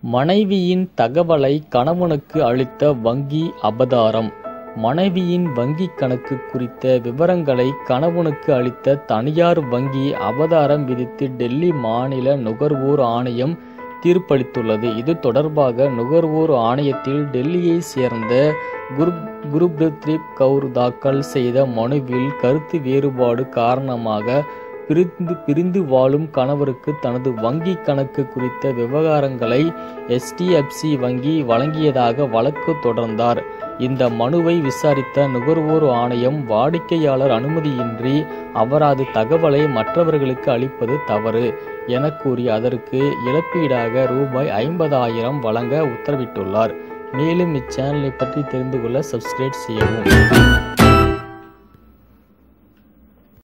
மனைவியின் தகவலை கணவனுக்கு அளித்த வங்கி அபதாரம் மனைவியின் வங்கிக் கணக்கு குறித்த விவரங்களை கணவனுக்கு அளித்த தனியார் வங்கி அபதாரம் விதித்து டெல்லி மாநில நுகர்வோர் ஆணையம் தீர்ப்பளித்துள்ளது இது தொடர்பாக நுகர்வோர் ஆணையத்தில் டெல்லியைச் சேர்ந்த குரு குருப்ரீத் கவுர் தாக்கல் செய்த மனுவில் கருத்து வேறுபாடு காரணமாக பிரிந்து பிரிந்து வாழும் கணவருக்கு தனது வங்கி கணக்கு குறித்த விவகாரங்களை எஸ்டிஎஃப்சி வங்கி வழங்கியதாக வழக்கு தொடர்ந்தார் இந்த மனுவை விசாரித்த நுகர்வோர் ஆணையம் வாடிக்கையாளர் அனுமதியின்றி அவரது தகவலை மற்றவர்களுக்கு அளிப்பது தவறு என கூறி அதற்கு இழப்பீடாக ரூபாய் ஐம்பதாயிரம் வழங்க உத்தரவிட்டுள்ளார் மேலும் இச்சேனலை பற்றி தெரிந்து கொள்ள சப்ஸ்கிரைப் செய்யவும்